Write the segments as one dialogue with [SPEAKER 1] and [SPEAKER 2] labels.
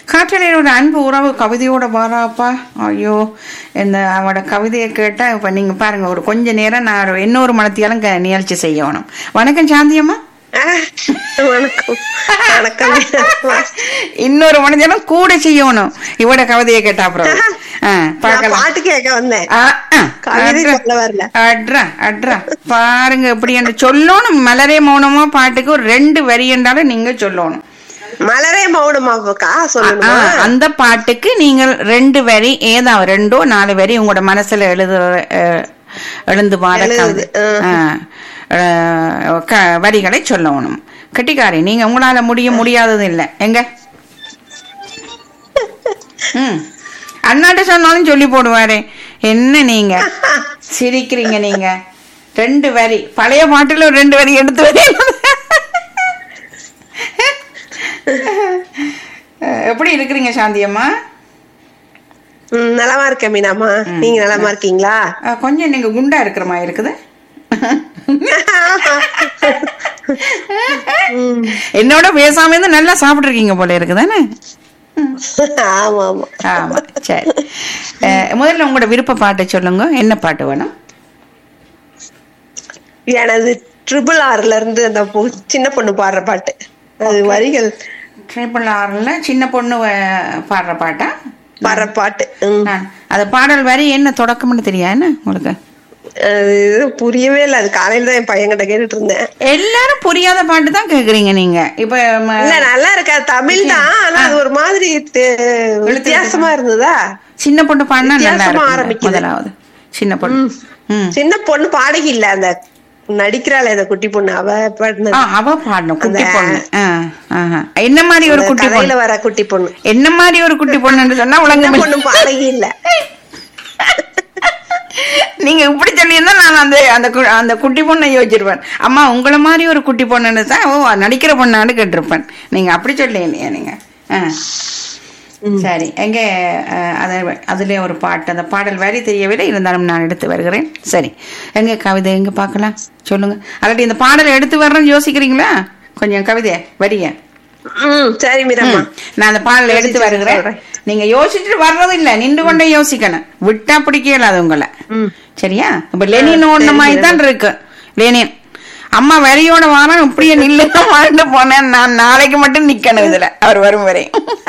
[SPEAKER 1] காற்றலையில் ஒரு அன்பு உறவு கவிதையோட வாராப்பா ஐயோ இந்த அவனோட கவிதையை கேட்டால் இப்போ நீங்கள் பாருங்க ஒரு கொஞ்ச நேரம் நான் ஒரு இன்னொரு மனத்தியாலும் க நிகழ்ச்சி செய்யணும் வணக்கம் சாந்தியம்மா
[SPEAKER 2] ஆ, வணக்கம் வணக்கம் மீராம்மா.
[SPEAKER 1] இன்னொரு மனிதனும் கூட செய்யணும் இவட கவிதையை கேட்டா அப்புறம் ஆ,
[SPEAKER 2] நான்
[SPEAKER 1] பார்க்கலாம்
[SPEAKER 2] பாட்டு கேட்க வந்தேன்
[SPEAKER 1] ஆ, ஆ,
[SPEAKER 2] கவிதை
[SPEAKER 1] அட்ரா.
[SPEAKER 2] சொல்ல வரல
[SPEAKER 1] அட்ரா அட்ரா பாருங்க எப்படி என்று சொல்லணும் மலரே மௌனமா பாட்டுக்கு ஒரு ரெண்டு வரி என்றாலும் நீங்க சொல்லணும்
[SPEAKER 2] மலரே மௌனமாக்கா
[SPEAKER 1] ஆ,
[SPEAKER 2] சொல்லணுமா
[SPEAKER 1] அந்த பாட்டுக்கு நீங்கள் ரெண்டு வரி ஏதாவது ரெண்டோ நாலு வரி உங்களோட மனசுல எழுது அஹ், எழுந்து பாட
[SPEAKER 2] எழுதுது,
[SPEAKER 1] ஆ, அஹ், க- வரிகளை சொல்லணும் கட்டிக்காரி நீங்க உங்களால முடிய முடியாதது இல்ல எங்க ம் அண்ணாட்ட சொன்னாலும் சொல்லி போடுவாரு என்ன நீங்க சிரிக்கிறீங்க நீங்க ரெண்டு வரி பழைய பாட்டுல ஒரு ரெண்டு வரி எடுத்து வரி அஹ், எப்படி இருக்கிறீங்க சாந்தியம்மா
[SPEAKER 2] ம், நலமா இருக்கேன் மீனாம்மா நீங்க நலமா இருக்கீங்களா
[SPEAKER 1] அஹ், கொஞ்சம் நீங்க குண்டா இருக்கிற மாதிரி இருக்குது
[SPEAKER 2] ம்.
[SPEAKER 1] என்னோட பேசாம இருந்து நல்லா சாப்பிட்டுருக்கீங்க போல இருக்குதானே
[SPEAKER 2] ஆமா ஆமா
[SPEAKER 1] ஆமா சரி அஹ், முதல்ல உங்களோட விருப்ப பாட்டை சொல்லுங்க என்ன பாட்டு வேணும்
[SPEAKER 2] எனது ட்ரிபிள் ஆர்ல இருந்து அந்த பொ- சின்ன பொண்ணு பாடுற பாட்டு அது வரிகள்
[SPEAKER 1] ட்ரிபிள் ஆர்ல சின்ன பொண்ணு அஹ், பாடுற பாட்டா
[SPEAKER 2] பாடுற பாட்டு ம்.
[SPEAKER 1] நான் அது பாடல் வரி என்ன தொடக்கம்னு தெரியா என்ன உங்களுக்கு
[SPEAKER 2] அது இது புரியவே இல்லை அது காலையில தான் என் பையன்கிட்ட கேட்டுட்டு இருந்தேன்
[SPEAKER 1] எல்லாரும் புரியாத பாட்டு தான் கேக்குறீங்க நீங்க இப்ப ம-
[SPEAKER 2] இல்ல நல்லா இருக்கா தமிழ் தான் ஆனா அது ஒரு மாதிரி தெ- வித்தியாசமா இருந்ததா
[SPEAKER 1] சின்ன பொண்ணு பாடினா நல்லா
[SPEAKER 2] வித்தியாசமா
[SPEAKER 1] இருக்கும்
[SPEAKER 2] ஆரம்பிக்குது.
[SPEAKER 1] முதலாவது சின்ன பொண்ணு ம்
[SPEAKER 2] சின்ன பொண்ணு பாடகி இல்ல அந்த நடிக்கிறாள் அந்த குட்டி பொண்ணு அவ பாடினது.
[SPEAKER 1] ஆ, அவ பாடணும் குட்டி
[SPEAKER 2] அந்த-
[SPEAKER 1] பொண்ணு ஆ, ஆஹா. என்ன மாதிரி ஒரு
[SPEAKER 2] அந்த
[SPEAKER 1] குட்டி
[SPEAKER 2] கதையில
[SPEAKER 1] பொண்ணு
[SPEAKER 2] வர குட்டி பொண்ணு
[SPEAKER 1] என்ன மாதிரி ஒரு குட்டி பொண்ணுன்னு சொன்னா
[SPEAKER 2] சின்ன
[SPEAKER 1] உலகம்
[SPEAKER 2] பொண்ணு பாடகி இல்ல
[SPEAKER 1] நீங்க இப்படி சொல்லியிருந்தா நான் அந்த அந்த கு- அந்த குட்டி பொண்ணை யோசிச்சிருப்பேன் அம்மா உங்களை மாதிரி ஒரு குட்டி பொண்ணுன்னு தான் ஓ நடிக்கிற பொண்ணான்னு கேட்டிருப்பேன் நீங்க அப்படி சொல்லி இல்லையா நீங்க ஆ. சரி எங்க அஹ், அத- அதுல ஒரு பாட்டு அந்த பாடல் வரி தெரியவில்லை இருந்தாலும் நான் எடுத்து வருகிறேன் சரி எங்க கவிதை எங்க பார்க்கலாம் சொல்லுங்க அல்லாட்டி இந்த பாடலை எடுத்து வர்றேன்னு யோசிக்கிறீங்களா கொஞ்சம் கவிதை வரிய
[SPEAKER 2] ம் சரி மீரம்மா
[SPEAKER 1] நான் அந்த பாடலை எடுத்து
[SPEAKER 2] யோசிச்சு
[SPEAKER 1] வருகிறேன்
[SPEAKER 2] சொல்றேன்.
[SPEAKER 1] நீங்க யோசிச்சுட்டு வர்றது இல்ல நின்று கொண்டே யோசிக்கணும் விட்டா பிடிக்கல அது உங்களை
[SPEAKER 2] ம்.
[SPEAKER 1] சரியா இப்ப லெனின் ஓடின மாதிரி தான் இருக்கு லெனின் அம்மா வரியோட வாரம் இப்படியே நில்லுங்க வாழ்ந்து போனேன் நான் நாளைக்கு மட்டும் நிக்கணும் இதுல அவர் வரும் வரை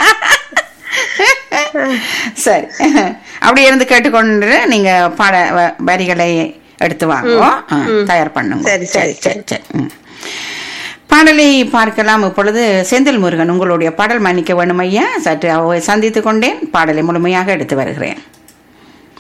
[SPEAKER 1] சரி அப்படி இருந்து கேட்டுக்கொண்டு நீங்க பாட வ- வரிகளை எடுத்து வாங்க ஆ, தயார் பண்ணுங்க
[SPEAKER 2] சரி, சரி,
[SPEAKER 1] சரி சரி ம். பாடலை பார்க்கலாம் இப்பொழுது செந்தில் முருகன் உங்களுடைய பாடல் மன்னிக்க வேணும் ஐயா சற்று அவ- சந்தித்துக் கொண்டேன் பாடலை முழுமையாக எடுத்து வருகிறேன்